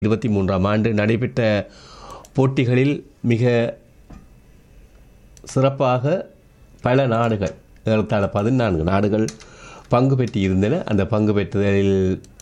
இருபத்தி மூன்றாம் ஆண்டு நடைபெற்ற போட்டிகளில் மிக சிறப்பாக பல நாடுகள் ஏறத்தாழ பதினான்கு நாடுகள் பங்கு பெற்றிருந்தன அந்த பங்கு பெற்றதில்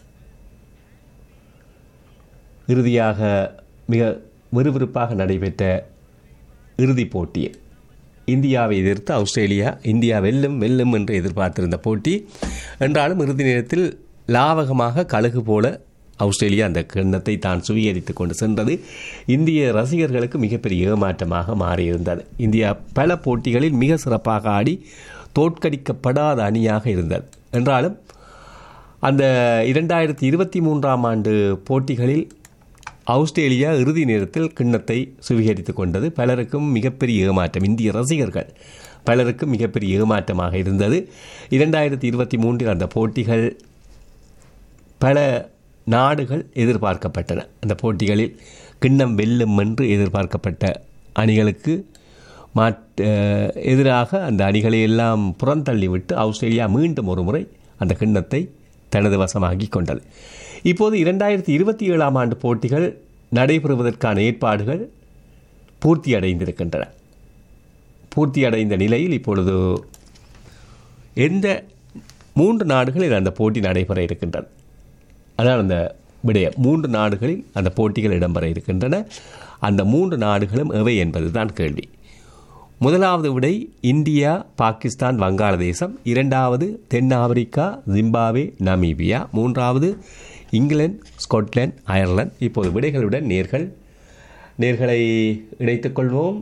இறுதியாக மிக விறுவிறுப்பாக நடைபெற்ற இறுதிப் போட்டியில் இந்தியாவை எதிர்த்து ஆஸ்திரேலியா இந்தியா வெல்லும் வெல்லும் என்று எதிர்பார்த்திருந்த போட்டி என்றாலும் இறுதி நேரத்தில் லாவகமாக கழுகு போல ஆஸ்திரேலியா அந்த கிண்ணத்தை தான் சுவீகரித்துக் கொண்டு சென்றது இந்திய ரசிகர்களுக்கு மிகப்பெரிய ஏமாற்றமாக மாறியிருந்தது இந்தியா பல போட்டிகளில் மிக சிறப்பாக ஆடி தோற்கடிக்கப்படாத அணியாக இருந்தது என்றாலும் அந்த இரண்டாயிரத்தி இருபத்தி மூன்றாம் ஆண்டு போட்டிகளில் ஆஸ்திரேலியா இறுதி நேரத்தில் கிண்ணத்தை சுவீகரித்துக் கொண்டது பலருக்கும் மிகப்பெரிய ஏமாற்றம் இந்திய ரசிகர்கள் பலருக்கும் மிகப்பெரிய ஏமாற்றமாக இருந்தது இரண்டாயிரத்தி இருபத்தி மூன்றில் அந்த போட்டிகள் பல நாடுகள் எதிர்பார்க்கப்பட்டன அந்த போட்டிகளில் கிண்ணம் வெல்லும் என்று எதிர்பார்க்கப்பட்ட அணிகளுக்கு மாற்ற எதிராக அந்த அணிகளை எல்லாம் புறந்தள்ளிவிட்டு ஆஸ்திரேலியா மீண்டும் ஒரு முறை அந்த கிண்ணத்தை தனது வசமாக்கி கொண்டது இப்போது இரண்டாயிரத்தி இருபத்தி ஏழாம் ஆண்டு போட்டிகள் நடைபெறுவதற்கான ஏற்பாடுகள் பூர்த்தி அடைந்திருக்கின்றன பூர்த்தி அடைந்த நிலையில் இப்பொழுது எந்த மூன்று நாடுகளில் அந்த போட்டி நடைபெற இருக்கின்றது அதான் அந்த விடயம் மூன்று நாடுகளில் அந்த போட்டிகள் இடம்பெற இருக்கின்றன அந்த மூன்று நாடுகளும் எவை என்பது தான் கேள்வி முதலாவது விடை இந்தியா பாகிஸ்தான் வங்காளதேசம் இரண்டாவது தென்னாப்பிரிக்கா ஜிம்பாவே நமீபியா மூன்றாவது இங்கிலாந்து ஸ்காட்லாந்து அயர்லாந்து இப்போது விடைகளுடன் நேர்கள் நேர்களை இணைத்துக் கொள்வோம்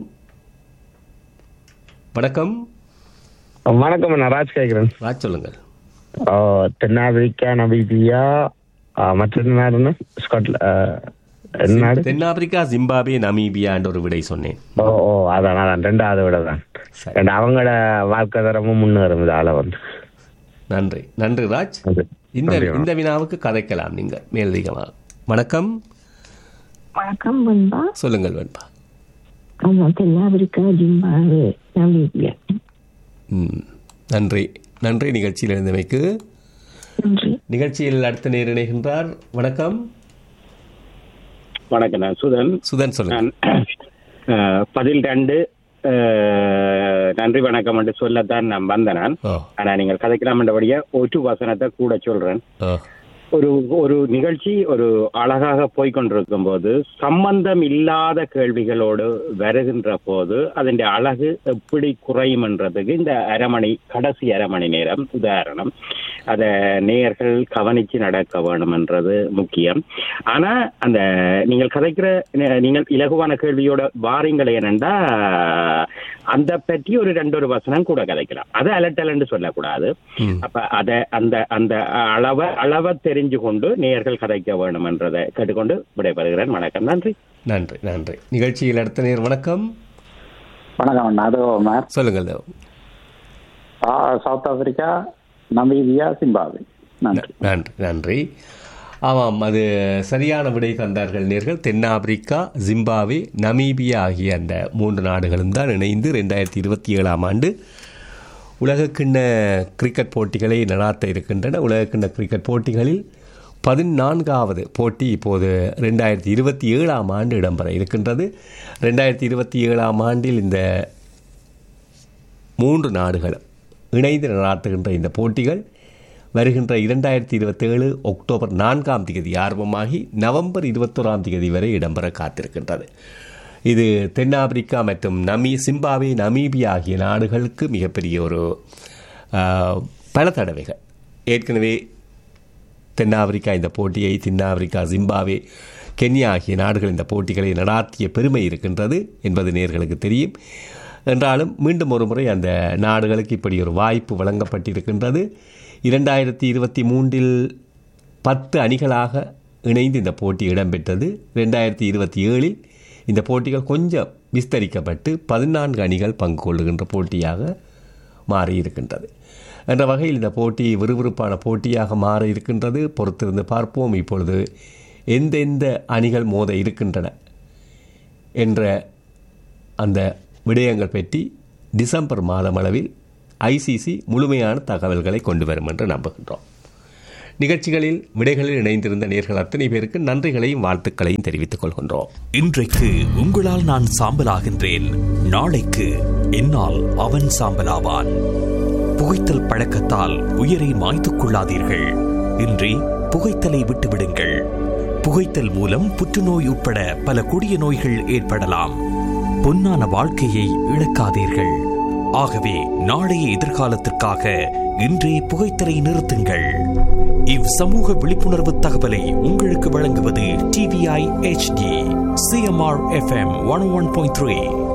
வணக்கம் வணக்கம் நான் ராஜ் கேட்கிறேன் ராஜ் சொல்லுங்கள் ஆ, தென்னாப்பிரிக்கா நபீபியா ஆ, மற்ற நாடுன்னு ஸ்காட்ல ஆ, என்ன நாடு தென்னாப்பிரிக்கா ஜிம்பாவே நமீபியா என்ற ஒரு விடை சொன்னேன் ஓ ஓ அதான் அதான் ரெண்டாவது விட தான் சரி. ரெண்டு அவங்களோட வாழ்க்கை தரமும் முன்னேறும் இதால வந்து நன்றி நன்றி ராஜ் அது. இந்த நன்றி, இந்த வினாவுக்கு கதைக்கலாம் நீங்கள் மேலதிகமாக வணக்கம் வணக்கம் வெண்பா சொல்லுங்கள் வெண்பா ஆமா தென்னாப்பிரிக்கா ஜிம்பாவே நமீபியா ம் நன்றி நன்றி நிகழ்ச்சியில் இருந்தமைக்கு நன்றி நிகழ்ச்சியில் அடுத்த நேர் இணைகின்றார் வணக்கம் வணக்கம் நான் சுதன் சுதன் சொல்லுங்கள் நான் அஹ், பதில் ரெண்டு அஹ், நன்றி வணக்கம் என்று சொல்லத்தான் நான் வந்தேன் நான் ஓ ஆனா நீங்கள் கதைக்கலாம் என்றபடியே ஒரு வசனத்தை கூட சொல்றேன் ஓ ஒரு ஒரு நிகழ்ச்சி ஒரு அழகாக போய்கொண்டிருக்கும் போது சம்பந்தம் இல்லாத கேள்விகளோடு வருகின்ற போது அதன் அழகு எப்படி குறையும் என்றதுக்கு இந்த அரைமணி கடைசி அரை மணி நேரம் உதாரணம் அதை நேயர்கள் கவனிச்சு நடக்க வேணும் என்றது முக்கியம் ஆனா அந்த நீங்கள் கதைக்கிற ந- நீங்கள் இலகுவான கேள்வியோட வாரீங்கள் ஏனென்றா அந்த பற்றி ஒரு ரெண்டு ஒரு வசனம் கூட கதைக்கலாம் அதை அலட்டல் என்று சொல்லக்கூடாது ம். அப்ப அத அந்த அந்த அளவை அளவை தெரிஞ்சு கொண்டு நேயர்கள் கதைக்க வேணும் என்றதை கேட்டுக்கொண்டு விடைபெறுகிறேன் வணக்கம் நன்றி நன்றி நன்றி நிகழ்ச்சியில் அடுத்த நேர் வணக்கம் வணக்கம் அண்ணா அது மேர் சொல்லுங்கள் சவுத் ஆப்பிரிக்கா நமீபியா சிம்பாப்வே நன்றி நன்றி நன்றி ஆமாம் அது சரியான விடை தந்தார்கள் நேர்கள் தென்னாப்பிரிக்கா ஜிம்பாவே நமீபியா ஆகிய அந்த மூன்று நாடுகளும் தான் இணைந்து ரெண்டாயிரத்தி இருபத்தி ஏழாம் ஆண்டு உலகக்கிண்ண கிரிக்கெட் போட்டிகளை நடாத்த இருக்கின்றன உலகக்கிண்ண கிரிக்கெட் போட்டிகளில் பதினான்காவது போட்டி இப்போது ரெண்டாயிரத்தி இருபத்தி ஏழாம் ஆண்டு இடம்பெற இருக்கின்றது ரெண்டாயிரத்தி இருபத்தி ஏழாம் ஆண்டில் இந்த மூன்று நாடுகளும் இணைந்து நடாத்துகின்ற இந்த போட்டிகள் வருகின்ற இரண்டாயிரத்தி இருபத்தேழு அக்டோபர் நான்காம் தேதி ஆரம்பமாகி நவம்பர் இருபத்தோராம் தேதி வரை இடம்பெற காத்திருக்கின்றது இது தென்னாப்பிரிக்கா மற்றும் நமி சிம்பாவே நமீபியா ஆகிய நாடுகளுக்கு மிகப்பெரிய ஒரு ஆஹ், பல தடவைகள் ஏற்கனவே தென்னாப்பிரிக்கா இந்த போட்டியை தென்னாப்பிரிக்கா ஜிம்பாவே கென்யா ஆகிய நாடுகள் இந்த போட்டிகளை நடாத்திய பெருமை இருக்கின்றது என்பது நேர்களுக்கு தெரியும் என்றாலும் மீண்டும் ஒரு முறை அந்த நாடுகளுக்கு இப்படி ஒரு வாய்ப்பு வழங்கப்பட்டிருக்கின்றது இரண்டாயிரத்தி இருபத்தி மூன்றில் பத்து அணிகளாக இணைந்து இந்த போட்டி இடம்பெற்றது ரெண்டாயிரத்தி இருபத்தி ஏழில் இந்த போட்டிகள் கொஞ்சம் விஸ்தரிக்கப்பட்டு பதினான்கு அணிகள் பங்கு கொள்ளுகின்ற போட்டியாக மாறியிருக்கின்றது என்ற வகையில் இந்த போட்டி விறுவிறுப்பான போட்டியாக மாற இருக்கின்றது பொறுத்திருந்து பார்ப்போம் இப்பொழுது எந்தெந்த அணிகள் மோத இருக்கின்றன என்ற அந்த விடயங்கள் பற்றி டிசம்பர் மாதம் அளவில் ஐசிசி முழுமையான தகவல்களை கொண்டு வரும் என்று நம்புகின்றோம் நிகழ்ச்சிகளில் விடைகளில் இணைந்திருந்த நேர்கள் அத்தனை பேருக்கு நன்றிகளையும் வாழ்த்துக்களையும் தெரிவித்துக் கொள்கின்றோம் இன்றைக்கு உங்களால் நான் சாம்பலாகின்றேன் நாளைக்கு என்னால் அவன் சாம்பலாவான் புகைத்தல் பழக்கத்தால் உயிரை மாய்த்துக் கொள்ளாதீர்கள் இன்றி புகைத்தலை விட்டுவிடுங்கள் புகைத்தல் மூலம் புற்றுநோய் உட்பட பல கொடிய நோய்கள் ஏற்படலாம் பொன்னான வாழ்க்கையை இழக்காதீர்கள் ஆகவே நாளைய எதிர்காலத்திற்காக இன்றே புகைத்தலை நிறுத்துங்கள் இவ் சமூக விழிப்புணர்வு தகவலை உங்களுக்கு வழங்குவது TVI HD CMR FM one one point three